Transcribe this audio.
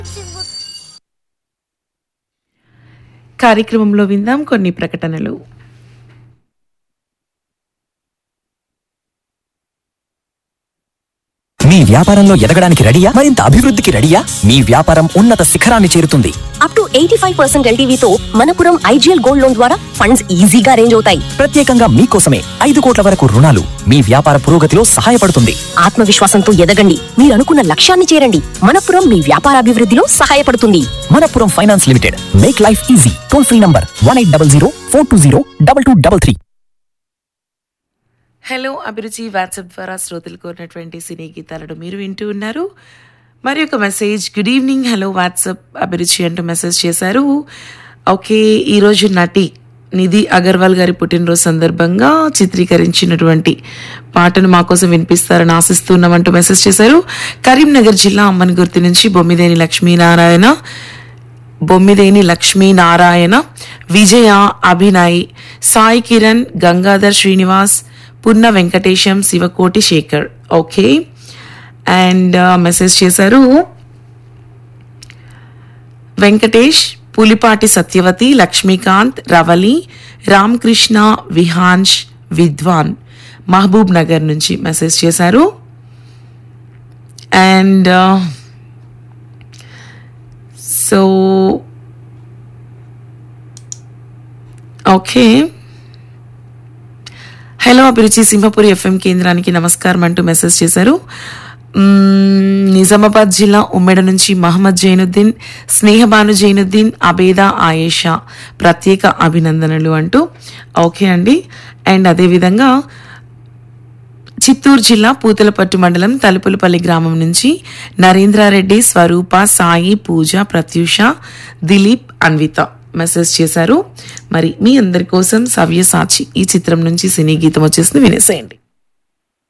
కార్యక్రమంలో విందాం కొన్ని ప్రకటనలు మీ వ్యాపారంలో ఎదగడానికి రెడీయా మరింత అభివృద్ధికి రెడీయా మీ వ్యాపారం ఉన్నత శిఖరాన్ని చేరుతుంది up to eighty five percent ఎల్టీవీతో మనపురం ఐజీఎల్ గోల్డ్ లోన్ ద్వారా ఫండ్స్ ఈజీగా అరేంజ్ అవుతాయి ప్రత్యేకంగా మీకోసమే ఐదు కోట్ల వరకు రుణాలు మీ వ్యాపార పురోగతిలో సహాయపడుతుంది ఆత్మవిశ్వాసంతో ఎదగండి మీరు అనుకున్న లక్ష్యాన్ని చేరండి మనపురం మీ వ్యాపార అభివృద్ధిలో సహాయపడుతుంది Manappuram finance limited make life easy toll free number one eight double zero four two zero double two double three hello Abhiruchi WhatsApp ద్వారా శ్రోతలు కోరినటువంటి సినీ గీతాలను మీరు వింటూ ఉన్నారు మరి ఒక message good evening hello WhatsApp Abhiruchi అంటూ మెసేజ్ చేశారు ఓకే ఈరోజు నటి నిధి అగర్వాల్ గారి పుట్టినరోజు సందర్భంగా చిత్రీకరించినటువంటి పాటను మా కోసం వినిపిస్తారని ఆశిస్తున్నామంటూ మెసేజ్ చేశారు కరీంనగర్ జిల్లా అమ్మన్గుర్తి నుంచి Bommideni Lakshminarayana Bommideni Lakshminarayana Vijaya Abhinay Sai Kiran Gangadhar Srinivas Punna Venkatesham Shivakoti Shekhar okay and message చేశారు వెంకటేష్ పులిపాటి సత్యవతి లక్ష్మీకాంత్ రవలి రామకృష్ణ విహాన్ష్ విద్వాన్ మహబూబ్ నగర్ నుంచి మెసేజ్ చేశారు అండ్ సో ఓకే హలో అభిరుచి సింహపురి ఎఫ్ఎం కేంద్రానికి నమస్కారం అంటూ మెసేజ్ చేశారు మ్మ్, నిజామాబాద్ జిల్లా ఉమ్మెడ నుంచి మహమ్మద్ జైనుద్దీన్ స్నేహబాను జైనుద్దీన్ అబేదా ఆయేషా ప్రత్యేక అభినందనలు అంటూ ఓకే అండి అండ్ అదేవిధంగా చిత్తూరు జిల్లా పూతలపట్టు మండలం తలుపులపల్లి గ్రామం నుంచి నరేంద్రారెడ్డి స్వరూప సాయి పూజ ప్రత్యూష దిలీప్ అన్విత మెసేజ్ చేశారు మరి మీ అందరి కోసం సవ్యసాచి ఈ చిత్రం నుంచి సినీ గీతం వచ్చేసింది వినేసేయండి